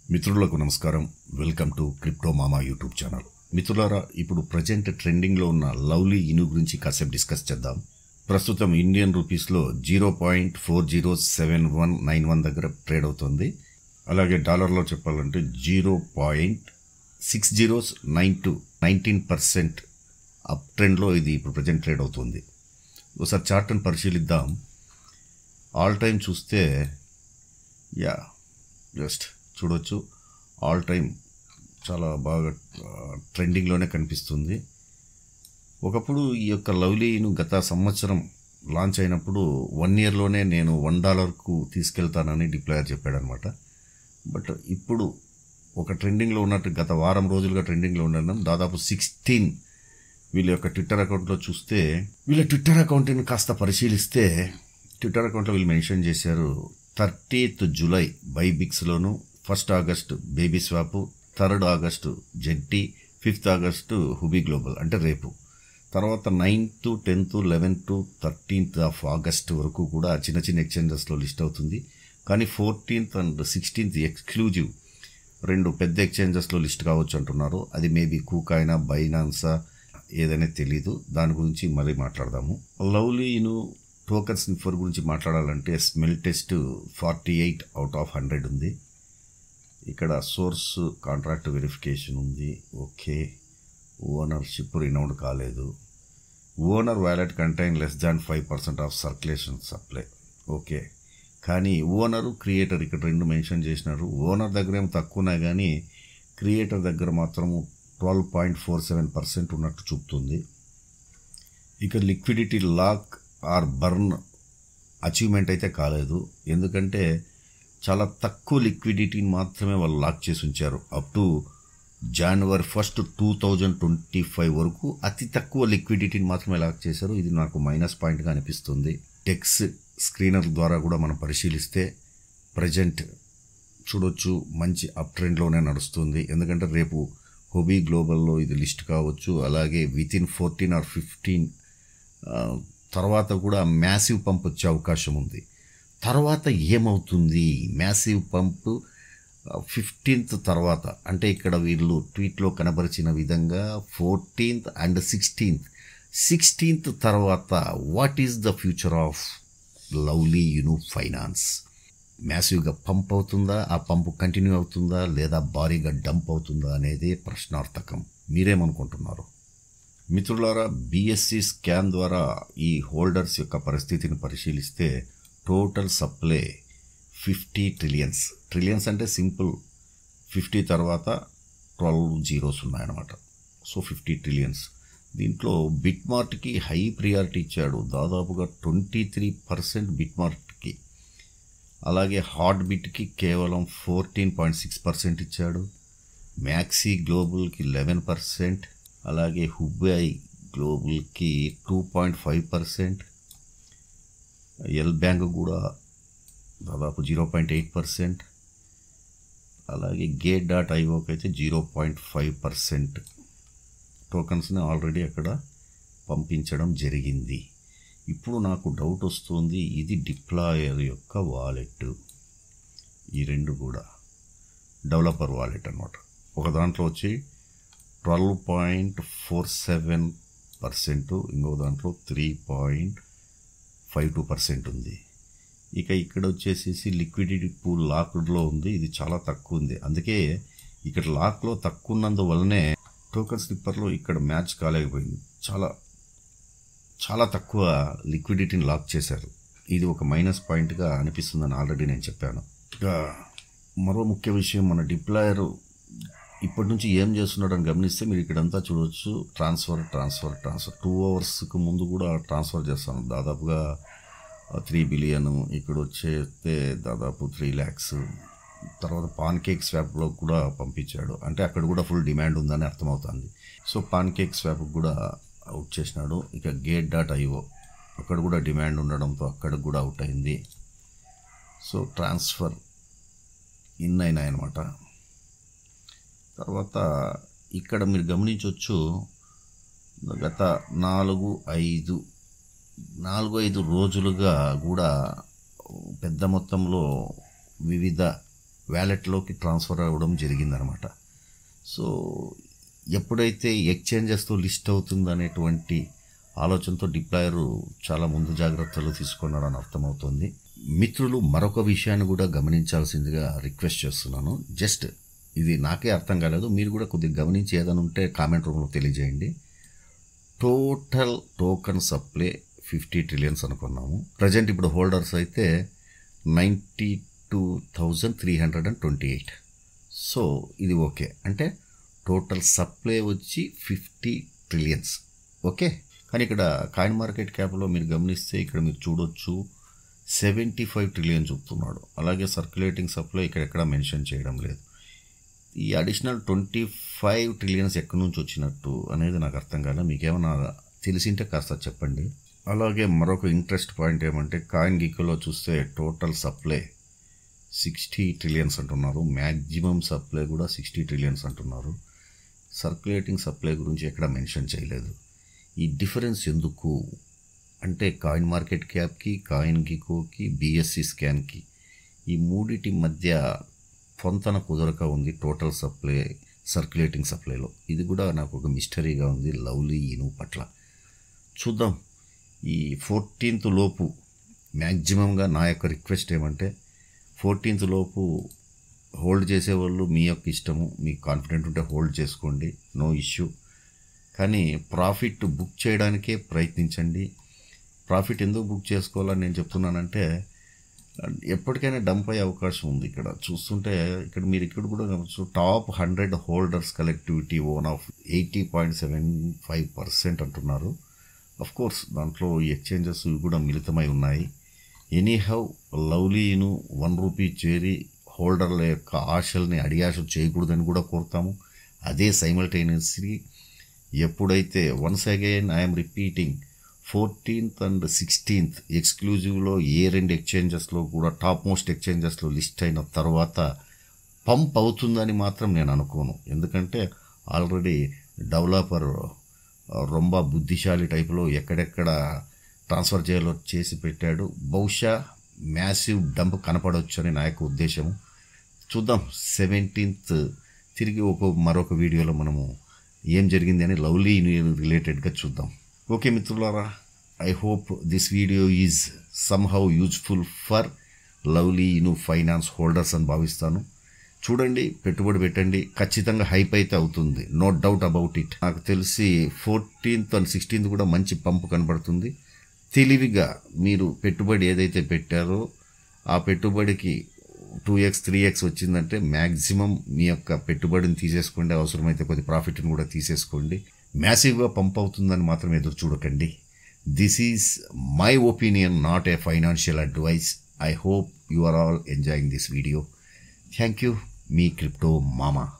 మిత్రులకు నమస్కారం welcome to crypto Mama YouTube channel మిత్రులారా ఇప్పుడు ప్రజెంట్ ట్రెండింగ్లో ఉన్న లవ్లీ ఇను గురించి కాసేపు డిస్కస్ చేద్దాం ప్రస్తుతం ఇండియన్ రూపీస్లో zero point four zero seven one nine one దగ్గర ట్రేడ్ అవుతుంది అలాగే డాలర్లో చెప్పాలంటే zero point six zeros nine two nineteen percent up ట్రెండ్లో ఇది ఇప్పుడు ప్రజెంట్ ట్రేడ్ అవుతుంది ఒకసారి చార్ట్ని పరిశీలిద్దాం ఆల్ టైం చూస్తే యా జస్ట్ చూడొచ్చు ఆల్ టైం చాలా బాగా ట్రెండింగ్లోనే కనిపిస్తుంది ఒకప్పుడు ఈ యొక్క లవ్లీను గత సంవత్సరం లాంచ్ అయినప్పుడు వన్ ఇయర్లోనే నేను వన్ డాలర్కు తీసుకెళ్తానని డిప్లాయర్ చెప్పాడనమాట బట్ ఇప్పుడు ఒక ట్రెండింగ్లో ఉన్నట్టు గత వారం రోజులుగా ట్రెండింగ్లో ఉండడం దాదాపు సిక్స్టీన్ వీళ్ళ యొక్క ట్విట్టర్ అకౌంట్లో చూస్తే వీళ్ళ ట్విట్టర్ అకౌంట్ని కాస్త పరిశీలిస్తే ట్విట్టర్ అకౌంట్లో వీళ్ళు మెన్షన్ చేశారు థర్టీత్ జూలై బైబిక్స్లోను first August baby swap third August జెట్టి ఫిఫ్త్ ఆగస్టు హుబీ గ్లోబల్ అంటే రేపు తర్వాత ninth tenth eleventh thirteenth of August వరకు కూడా చిన్న చిన్న ఎక్స్చేంజెస్లో లిస్ట్ అవుతుంది కానీ ఫోర్టీన్త్ అండ్ సిక్స్టీన్త్ ఎక్స్క్లూజివ్ రెండు పెద్ద ఎక్స్చేంజెస్లో లిస్ట్ కావచ్చు అంటున్నారు అది మేబీ కూకాయినా బైనాన్సా ఏదైనా తెలీదు దాని గురించి మళ్ళీ మాట్లాడదాము లవ్లీను టోకన్ స్నిఫర్ గురించి మాట్లాడాలంటే smell test forty eight out of hundred ఉంది ఇక్కడ సోర్స్ కాంట్రాక్ట్ వెరిఫికేషన్ ఉంది ఓకే ఓనర్షిప్ రినౌండ్ కాలేదు owner wallet contain less than five percent of circulation supply okay కానీ ఓనరు క్రియేటర్ ఇక్కడ రెండు మెన్షన్ చేసినారు ఓనర్ దగ్గర ఏమో తక్కువ ఉన్నాయి కానీ క్రియేటర్ దగ్గర మాత్రము twelve point four seven percent ఉన్నట్టు చూపుతుంది ఇక liquidity lock or burn achievement అయితే కాలేదు ఎందుకంటే చాలా తక్కువ లిక్విడిటీని మాత్రమే వాళ్ళు లాక్ చేసి ఉంచారు up to January first two thousand twenty five వరకు అతి తక్కువ లిక్విడిటీని మాత్రమే లాక్ చేశారు ఇది నాకు మైనస్ పాయింట్గా అనిపిస్తుంది టెక్స్ స్క్రీనర్ ద్వారా కూడా మనం పరిశీలిస్తే ప్రజెంట్ చూడొచ్చు మంచి అప్ ట్రెండ్లోనే నడుస్తుంది ఎందుకంటే రేపు హోబీ గ్లోబల్లో ఇది లిస్ట్ కావచ్చు అలాగే within fourteen or fifteen తర్వాత కూడా మ్యాసివ్ పంప్ వచ్చే అవకాశం ఉంది తర్వాత ఏమవుతుంది మ్యాసివ్ పంప్ ఫిఫ్టీన్త్ తర్వాత అంటే ఇక్కడ వీళ్ళు ట్వీట్లో కనబరిచిన విధంగా ఫోర్టీన్త్ అండ్ సిక్స్టీన్త్ సిక్స్టీన్త్ తర్వాత what is the future of lovely Inu finance మ్యాసివ్గా పంప్ అవుతుందా ఆ పంపు కంటిన్యూ అవుతుందా లేదా భారీగా డంప్ అవుతుందా అనేది ప్రశ్నార్థకం మీరేమనుకుంటున్నారు మిత్రులారా బీఎస్సీ స్కాన్ ద్వారా ఈ హోల్డర్స్ యొక్క పరిస్థితిని పరిశీలిస్తే total supply fifty trillions trillions అంటే సింపుల్ ఫిఫ్టీ తర్వాత ట్వెల్వ్ జీరోస్ ఉన్నాయన్నమాట సో ఫిఫ్టీ ట్రిలియన్స్ దీంట్లో బిట్ మార్ట్కి హై ప్రియారిటీ ఇచ్చాడు దాదాపుగా ట్వంటీ త్రీ పర్సెంట్ బిట్ మార్ట్కి అలాగే హాట్ బిట్కి కేవలం ఫోర్టీన్ పాయింట్ సిక్స్ పర్సెంట్ ఇచ్చాడు మ్యాక్సీ గ్లోబల్కి లెవెన్ పర్సెంట్ అలాగే హుబై గ్లోబల్కి two point five percent L bank కూడా దాదాపు జీరో పాయింట్ ఎయిట్ పర్సెంట్ అలాగే గేట్ డాట్ ఐఓకి అయితే జీరో పాయింట్ ఫైవ్ పర్సెంట్ టోకన్స్ని ఆల్రెడీ అక్కడ పంపించడం జరిగింది ఇప్పుడు నాకు డౌట్ వస్తుంది ఇది డిప్లాయర్ యొక్క వాలెట్ ఈ రెండు కూడా డెవలపర్ వాలెట్ అనమాట ఒక దాంట్లో వచ్చి twelve point four seven percent ఇంకో దాంట్లో three point five two percent ఉంది ఇక ఇక్కడ వచ్చేసేసి లిక్విడిటీ పూల్ లాక్డ్లో ఉంది ఇది చాలా తక్కువ ఉంది అందుకే ఇక్కడ లాక్లో తక్కువ ఉన్నందువల్లనే టోకన్ స్లిప్పర్లో ఇక్కడ మ్యాచ్ కాలేకపోయింది చాలా చాలా తక్కువ లిక్విడిటీని లాక్ చేశారు ఇది ఒక మైనస్ పాయింట్గా అనిపిస్తుందని ఆల్రెడీ నేను చెప్పాను ఇక మరో ముఖ్య విషయం మన డిప్లాయర్ ఇప్పటి నుంచి ఏం చేస్తున్నాడని గమనిస్తే మీరు ఇక్కడంతా చూడవచ్చు ట్రాన్స్ఫర్ ట్రాన్స్ఫర్ ట్రాన్స్ఫర్ టూ అవర్స్కి ముందు కూడా ట్రాన్స్ఫర్ చేస్తాను దాదాపుగా త్రీ బిలియన్ ఇక్కడ వచ్చేస్తే దాదాపు త్రీ ల్యాక్స్ తర్వాత పాన్ కేక్ స్వాప్లో కూడా పంపించాడు అంటే అక్కడ కూడా ఫుల్ డిమాండ్ ఉందని అర్థమవుతుంది సో పాన్ కేక్ స్వాప్ కూడా అవుట్ చేసినాడు ఇక గేట్ డాట్ ఐఓ అక్కడ కూడా డిమాండ్ ఉండడంతో అక్కడ కూడా అవుట్ అయింది సో ట్రాన్స్ఫర్ ఇన్ అయినాయి అనమాట తర్వాత ఇక్కడ మీరు గమనించవచ్చు గత నాలుగు ఐదు నాలుగు ఐదు రోజులుగా కూడా పెద్ద మొత్తంలో వివిధ వ్యాలెట్లోకి ట్రాన్స్ఫర్ అవ్వడం జరిగిందనమాట సో ఎప్పుడైతే ఎక్స్చేంజెస్తో లిస్ట్ అవుతుందనేటువంటి ఆలోచనతో డిప్లాయర్ చాలా ముందు జాగ్రత్తలు తీసుకున్నాడని అర్థమవుతుంది మిత్రులు మరొక విషయాన్ని కూడా గమనించాల్సిందిగా రిక్వెస్ట్ చేస్తున్నాను జస్ట్ ఇది నాకే అర్థం కాలేదు మీరు కూడా కొద్దిగా గమనించి ఏదైనా ఉంటే కామెంట్ రూమ్లో తెలియజేయండి total token supply fifty trillions అనుకున్నాము ప్రజెంట్ ఇప్పుడు హోల్డర్స్ అయితే ninety two thousand three hundred and twenty eight so ఇది ఓకే అంటే టోటల్ సప్లై వచ్చి ఫిఫ్టీ ట్రిలియన్స్ ఓకే కానీ ఇక్కడ కాయిన్ మార్కెట్ క్యాప్లో మీరు గమనిస్తే ఇక్కడ మీరు చూడొచ్చు సెవెంటీ ఫైవ్ ట్రిలియన్ చూపుతున్నాడు అలాగే సర్క్యులేటింగ్ సప్లై ఇక్కడ ఎక్కడ మెన్షన్ చేయడం లేదు ఈ అడిషనల్ ట్వంటీ ఫైవ్ ట్రిలియన్స్ ఎక్కడి నుంచి వచ్చినట్టు అనేది నాకు అర్థం కాలేదు మీకేమైనా తెలిసింటే కాస్త చెప్పండి అలాగే మరొక ఇంట్రెస్ట్ పాయింట్ ఏమంటే కాయిన్ గిక్కులో చూస్తే టోటల్ సప్లై సిక్స్టీ ట్రిలియన్స్ అంటున్నారు మ్యాక్సిమం సప్లై కూడా సిక్స్టీ ట్రిలియన్స్ అంటున్నారు సర్క్యులేటింగ్ సప్లై గురించి ఎక్కడ మెన్షన్ చేయలేదు ఈ డిఫరెన్స్ ఎందుకు అంటే కాయిన్ మార్కెట్ క్యాప్కి కాయిన్ గికోకి బిఎస్సి స్కాన్కి ఈ మూడిటి మధ్య పొంతన కుదరక ఉంది టోటల్ సప్లై సర్క్యులేటింగ్ సప్లైలో ఇది కూడా నాకు ఒక మిస్టరీగా ఉంది లవ్లీ ఇను పట్ల చూద్దాం ఈ ఫోర్టీన్త్ లోపు మ్యాక్సిమంగా నా యొక్క రిక్వెస్ట్ ఏమంటే ఫోర్టీన్త్ లోపు హోల్డ్ చేసేవాళ్ళు మీ యొక్క ఇష్టము మీకు కాన్ఫిడెంట్ ఉంటే హోల్డ్ చేసుకోండి నో ఇష్యూ కానీ ప్రాఫిట్ బుక్ చేయడానికే ప్రయత్నించండి ప్రాఫిట్ ఎందుకు బుక్ చేసుకోవాలని నేను చెప్తున్నానంటే ఎప్పటికైనా డంప్ అయ్యే అవకాశం ఉంది ఇక్కడ చూస్తుంటే ఇక్కడ మీరు ఇక్కడ కూడా గమనించు top hundred holders collectively own of eighty point seven five percent అంటున్నారు అఫ్ కోర్స్ దాంట్లో ఈ ఎక్స్చేంజెస్ ఇవి కూడా మిళితమై ఉన్నాయి ఎనీ హౌ లవ్లీను వన్ రూపీ చేరి హోల్డర్ల యొక్క ఆశల్ని అడియాశ చేయకూడదని కూడా కోరుతాము అదే సైమల్టేనియస్లీ ఎప్పుడైతే once again I'm repeating fourteenth and sixteenth ఎక్స్క్లూజివ్లో ఏ రెండు ఎక్స్చేంజెస్లో కూడా టాప్ మోస్ట్ ఎక్స్చేంజెస్లో లిస్ట్ అయిన తర్వాత పంప్ అవుతుందని మాత్రం నేను అనుకోను ఎందుకంటే ఆల్రెడీ డెవలపర్ రొంబ బుద్ధిశాలి టైపులో ఎక్కడెక్కడ ట్రాన్స్ఫర్ చేయాలో చేసి పెట్టాడు బహుశా మ్యాసివ్ డంప్ కనపడవచ్చు అని నా యొక్క ఉద్దేశం చూద్దాం సెవెంటీన్త్ తిరిగి ఒక మరొక వీడియోలో మనము ఏం జరిగింది అని లవ్లీ రిలేటెడ్గా చూద్దాం ఓకే మిత్రులారా I hope this video is somehow useful for lovely Inu finance holders అని భావిస్తాను చూడండి పెట్టుబడి పెట్టండి ఖచ్చితంగా హైప్ అయితే అవుతుంది నో డౌట్ అబౌట్ ఇట్ నాకు తెలిసి ఫోర్టీన్త్ అండ్ సిక్స్టీన్త్ కూడా మంచి పంపు కనబడుతుంది తెలివిగా మీరు పెట్టుబడి ఏదైతే పెట్టారో ఆ పెట్టుబడికి టూ ఎక్స్ త్రీ ఎక్స్ వచ్చిందంటే మ్యాక్సిమం మీ యొక్క పెట్టుబడిని తీసేసుకోండి అవసరమైతే కొద్ది ప్రాఫిట్ని కూడా తీసేసుకోండి మ్యాసివ్గా పంప్ అవుతుందని మాత్రం ఎదురు చూడకండి this is my opinion not a financial advice I hope you are all enjoying this video thank you మీ క్రిప్టో మామా